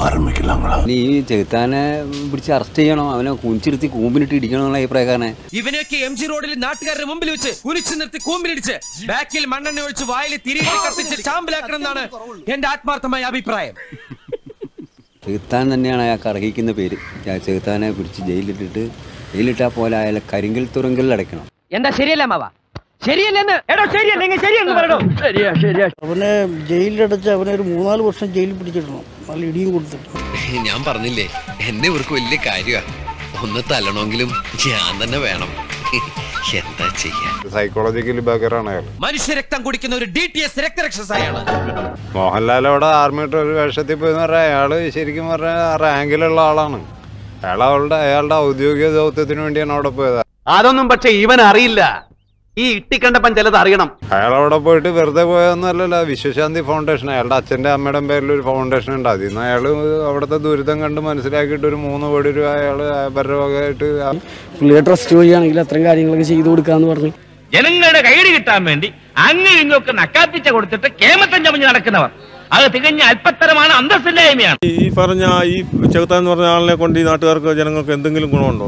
ആരംഭിക്കലാങ്ങളാ ഈ ചെകുത്താനെ പിടിച്ച് അറസ്റ്റ് ചെയ്യണം അവനെ കുഞ്ചിരുത്തി കൂമ്പിനിട്ട് ഇടിക്കണം എന്നുള്ള അഭിപ്രായക്കാരനെ ഇവനൊക്കെ എം ജി റോഡിൽ നാട്ടുകാരുടെ മുമ്പിൽ വെച്ച് കുരിച്ചു നിർത്തി കൂമ്പിലിടിച്ച് ബാക്കിൽ മണ്ണെണ്ണ ഒഴിച്ച് വായിൽ തിരികെ കത്തിച്ച് ചാമ്പലാക്കണം എന്നാണ് എന്റെ ആത്മാർത്ഥമായ അഭിപ്രായം ചെകുത്താൻ തന്നെയാണ് അയാൾക്ക് അർഹിക്കുന്ന പേര് ചെ- ചെകുത്താനെ പിടിച്ച് ജയിലിലിട്ടിട്ട് ജയിലിട്ടാൽ പോലെ അയാളെ കരിങ്കൽ തുറങ്കലിൽ അടയ്ക്കണം എന്താ ശരിയല്ല മാവ ശരിയല്ലെന്ന് എടോ ശരിയല്ലെങ്കിൽ ശരിയെന്ന് പറയണോ ശരിയാ ശരിയാ അവനെ ജയിലിലടച്ച് അവനെ ഒരു മൂന്നാല് വർഷം ജയിലിൽ പിടിച്ചിടണം നല്ല ഇടിയും കൊടുത്തിട്ട് ഞാൻ പറഞ്ഞില്ലേ എന്നെ ഇവർക്ക് വലിയ കാര്യമാണ് ഒന്ന് തല്ലണമെങ്കിലും ഞാൻ തന്നെ വേണം എന്താ ചെയ്യാ സൈക്കോളജിക്കലി ബഗറാണ് അയാൾ മനുഷ്യരക്തം കുടിക്കുന്ന ഒരു ഡി ടി എസ് രക്തരക്ഷസായാണ് മോഹൻലാൽ അവിടെ ആർമിയുടെ ഒരു വേഷത്തിൽ പോയി പറഞ്ഞാൽ അയാള് ശരിക്കും പറഞ്ഞാൽ റാങ്കിലുള്ള ആളാണ് അയാൾ അവളുടെ അയാളുടെ ഔദ്യോഗിക ദൗത്യത്തിന് വേണ്ടിയാണ് അവിടെ പോയത് അതൊന്നും പക്ഷെ ഇവൻ അറിയില്ല ഈ ഇട്ടിക്കണ്ടപ്പൻ ചിലത് അറിയണം അയാൾ അവിടെ പോയിട്ട് വെറുതെ പോയതൊന്നുമല്ലല്ലോ വിശ്വശാന്തി ഫൗണ്ടേഷൻ അയാളുടെ അച്ഛൻ്റെ അമ്മയുടെ പേരിൽ ഒരു ഫൗണ്ടേഷൻ ഉണ്ട് അതിൽ നിന്ന് അയാൾ അവിടുത്തെ ദുരിതം കണ്ട് മനസ്സിലാക്കിയിട്ട് ഒരു മൂന്ന് കോടി രൂപ അയാൾ അവരുടെ വകയായിട്ട് പുള്ളിയെ ട്രസ്റ്റ് വഴിയാണെങ്കിൽ അത്രയും കാര്യങ്ങളൊക്കെ ചെയ്തു കൊടുക്കാന്ന് പറഞ്ഞു ജനങ്ങളുടെ കൈയടി കിട്ടാൻ വേണ്ടി അങ്ങും ഇങ്ങൊക്കെ നക്കാപ്പിച്ച കൊടുത്തിട്ട് കേമത്തം ചമഞ്ഞ് നടക്കുന്നവർ അത് തികഞ്ഞ അല്പത്തരമാണ് അന്തസ്സില്ലായ്മയാണ് ഈ പറഞ്ഞ ഈ ചെകുത്താൻ എന്ന് പറഞ്ഞ ആളിനെ കൊണ്ട് ഈ നാട്ടുകാർക്ക് ജനങ്ങൾക്ക് എന്തെങ്കിലും ഗുണമുണ്ടോ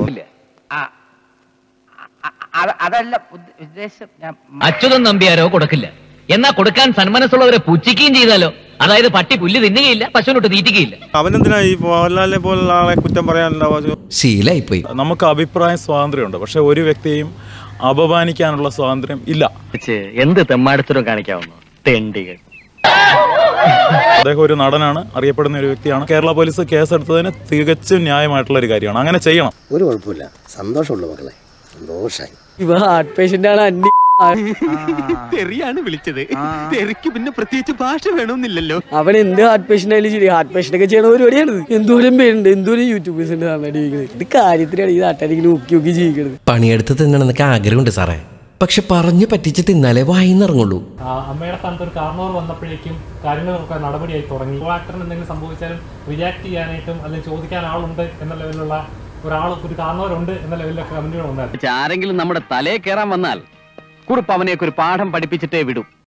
അതല്ല ഉദ്ദേശം അച്യുതൻ നമ്പ്യാരോ കൊടുക്കില്ല എന്നാ കൊടുക്കാൻ സന്മനസ്സുള്ളവരെ പുച്ഛിക്കുകയും ചെയ്താലോ അതായത് പട്ടി പുല്ല് തിന്നുകയില്ല പശുവിനൊട്ട് തീറ്റിക്കുകയില്ല അവനെന്തിനാ ഈ മോഹൻലാലിനെ പോലുള്ള ആളെ കുറ്റം പറയാനുണ്ടാവുക ശീലായിപ്പോയി നമുക്ക് അഭിപ്രായ സ്വാതന്ത്ര്യമുണ്ട് പക്ഷെ ഒരു വ്യക്തിയെയും അപമാനിക്കാനുള്ള സ്വാതന്ത്ര്യം ഇല്ല എന്ത് തെമ്മാടത്തിലും കാണിക്കാവുന്നു തെണ്ടികൾ അദ്ദേഹം ഒരു നടനാണ് അറിയപ്പെടുന്ന ഒരു വ്യക്തിയാണ് കേരള പോലീസ് കേസെടുത്തതിന് തികച്ചും ന്യായമായിട്ടുള്ള ഒരു കാര്യമാണ് അങ്ങനെ ചെയ്യണം ഒരു കുഴപ്പമില്ല സന്തോഷമുള്ള മക്കളെ സന്തോഷായി ഇവ ഹാർട്ട് പേഷ്യന്റ് ആണ് അന്നി തെറിയാണ് വിളിച്ചത് തെറിക്ക് പിന്നെ പ്രത്യേകിച്ച് ഭാഷ വേണമെന്നില്ലല്ലോ അവൻ എന്ത് ഹാർട്ട് പേഷ്യന്റ് ആയാലും ശരി ഹാർട്ട് പേഷ്യന്റ് ഒക്കെ ചെയ്യണ പരിപാടിയാണ് എന്തോരം പേരുണ്ട് എന്തോരം യൂട്യൂബേഴ്സ് ഉണ്ട് നന്നായിട്ട് ജീവിക്കുന്നത് ഇത് കാര്യത്തിനാണ് ഈ നാട്ടുകാരിങ്ങനെ ഊക്കി ഊക്കി ജീവിക്കുന്നത് പണിയെടുത്ത് തിന്നണമെന്നൊക്കെ ആഗ്രഹമുണ്ട് സാറേ പക്ഷെ പറഞ്ഞു പറ്റിച്ച് തിന്നാലേ വായിന്നിറങ്ങുള്ളൂ അമ്മയുടെ സ്ഥാനത്ത് ഒരു കാർണവർ വന്നപ്പോഴേക്കും കാര്യങ്ങളൊക്കെ നടപടിയായി തുടങ്ങി കോ ആക്ടറിന് എന്തെങ്കിലും സംഭവിച്ചാലും റിയാക്ട് ചെയ്യാനായിട്ടും അല്ലെങ്കിൽ ചോദിക്കാൻ ആളുണ്ട് എന്ന ലെവലിലുള്ള ഒരാൾ ഒരു കാരണവരുണ്ട് എന്ന ലെവലിലൊക്കെ കമന്റുകൾ ഉണ്ടായിരുന്നു ആരെങ്കിലും നമ്മുടെ തലയെ കയറാൻ വന്നാൽ കുറിപ്പ് അവനെയൊക്കെ ഒരു പാഠം പഠിപ്പിച്ചിട്ടേ വിടും